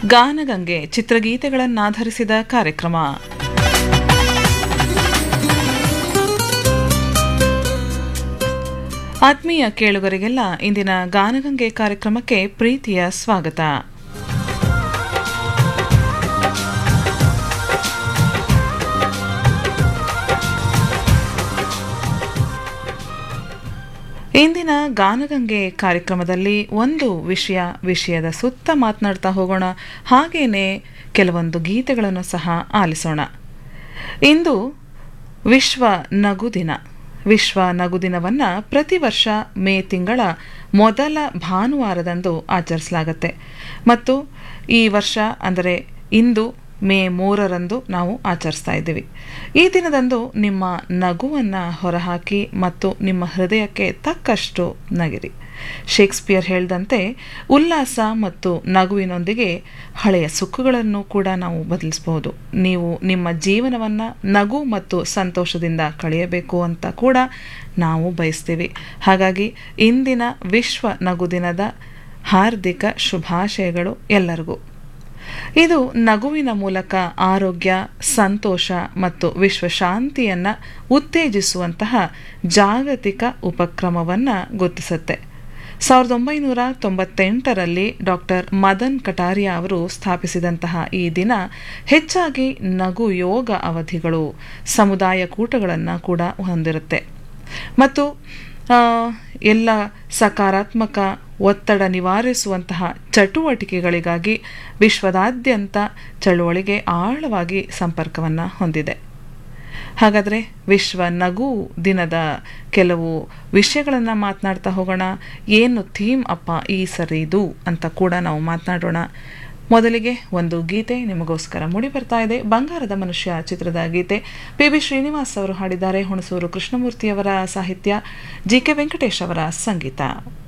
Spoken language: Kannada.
ಗಾನಗಂಗೆ ಚಿತ್ರಗೀತೆಗಳನ್ನಾಧರಿಸಿದ ಕಾರ್ಯಕ್ರಮ ಆತ್ಮೀಯ ಕೇಳುಗರಿಗೆಲ್ಲ ಇಂದಿನ ಗಾನಗಂಗೆ ಕಾರ್ಯಕ್ರಮಕ್ಕೆ ಪ್ರೀತಿಯ ಸ್ವಾಗತ ಇಂದಿನ ಗಾನಗಂಗೆ ಕಾರ್ಯಕ್ರಮದಲ್ಲಿ ಒಂದು ವಿಷಯ ವಿಷಯದ ಸುತ್ತ ಮಾತನಾಡ್ತಾ ಹೋಗೋಣ ಹಾಗೇನೆ ಕೆಲವೊಂದು ಗೀತೆಗಳನ್ನು ಸಹ ಆಲಿಸೋಣ ಇಂದು ವಿಶ್ವ ನಗು ದಿನ ವಿಶ್ವ ನಗು ದಿನವನ್ನು ಪ್ರತಿ ವರ್ಷ ಮೇ ತಿಂಗಳ ಮೊದಲ ಭಾನುವಾರದಂದು ಆಚರಿಸಲಾಗುತ್ತೆ ಮತ್ತು ಈ ವರ್ಷ ಅಂದರೆ ಇಂದು ಮೇ ಮೂರರಂದು ನಾವು ಆಚರಿಸ್ತಾ ಇದ್ದೀವಿ ಈ ದಿನದಂದು ನಿಮ್ಮ ನಗುವನ್ನು ಹೊರಹಾಕಿ ಮತ್ತು ನಿಮ್ಮ ಹೃದಯಕ್ಕೆ ತಕ್ಕಷ್ಟು ನಗಿರಿ ಶೇಕ್ಸ್ಪಿಯರ್ ಹೇಳಿದಂತೆ ಉಲ್ಲಾಸ ಮತ್ತು ನಗುವಿನೊಂದಿಗೆ ಹಳೆಯ ಸುಖಗಳನ್ನು ಕೂಡ ನಾವು ಬದಲಿಸಬಹುದು ನೀವು ನಿಮ್ಮ ಜೀವನವನ್ನು ನಗು ಮತ್ತು ಸಂತೋಷದಿಂದ ಕಳೆಯಬೇಕು ಅಂತ ಕೂಡ ನಾವು ಬಯಸ್ತೀವಿ ಹಾಗಾಗಿ ಇಂದಿನ ವಿಶ್ವ ನಗು ದಿನದ ಹಾರ್ದಿಕ ಶುಭಾಶಯಗಳು ಎಲ್ಲರಿಗೂ ಇದು ನಗುವಿನ ಮೂಲಕ ಆರೋಗ್ಯ ಸಂತೋಷ ಮತ್ತು ವಿಶ್ವಶಾಂತಿಯನ್ನು ಉತ್ತೇಜಿಸುವಂತಹ ಜಾಗತಿಕ ಉಪಕ್ರಮವನ್ನು ಗುರುತಿಸುತ್ತೆ ಸಾವಿರದ ಒಂಬೈನೂರ ತೊಂಬತ್ತೆಂಟರಲ್ಲಿ ಡಾಕ್ಟರ್ ಮದನ್ ಕಟಾರಿಯಾ ಅವರು ಸ್ಥಾಪಿಸಿದಂತಹ ಈ ದಿನ ಹೆಚ್ಚಾಗಿ ನಗು ಯೋಗ ಅವಧಿಗಳು ಸಮುದಾಯ ಕೂಟಗಳನ್ನು ಕೂಡ ಹೊಂದಿರುತ್ತೆ ಮತ್ತು ಎಲ್ಲ ಸಕಾರಾತ್ಮಕ ಒತ್ತಡ ನಿವಾರಿಸುವಂತಹ ಚಟುವಟಿಕೆಗಳಿಗಾಗಿ ವಿಶ್ವದಾದ್ಯಂತ ಚಳುವಳಿಗೆ ಆಳವಾಗಿ ಸಂಪರ್ಕವನ್ನು ಹೊಂದಿದೆ ಹಾಗಾದರೆ ವಿಶ್ವ ನಗು ದಿನದ ಕೆಲವು ವಿಷಯಗಳನ್ನು ಮಾತನಾಡ್ತಾ ಹೋಗೋಣ ಏನು ಥೀಮ್ ಅಪ್ಪ ಈ ಸರಿ ಇದು ಅಂತ ಕೂಡ ನಾವು ಮಾತನಾಡೋಣ ಮೊದಲಿಗೆ ಒಂದು ಗೀತೆ ನಿಮಗೋಸ್ಕರ ಮೂಡಿ ಬರ್ತಾ ಇದೆ ಬಂಗಾರದ ಮನುಷ್ಯ ಚಿತ್ರದ ಗೀತೆ ಪಿ ಬಿ ಶ್ರೀನಿವಾಸ್ ಅವರು ಹಾಡಿದ್ದಾರೆ ಹುಣಸೂರು ಕೃಷ್ಣಮೂರ್ತಿಯವರ ಸಾಹಿತ್ಯ ಜಿ ಕೆ ವೆಂಕಟೇಶ್ ಅವರ ಸಂಗೀತ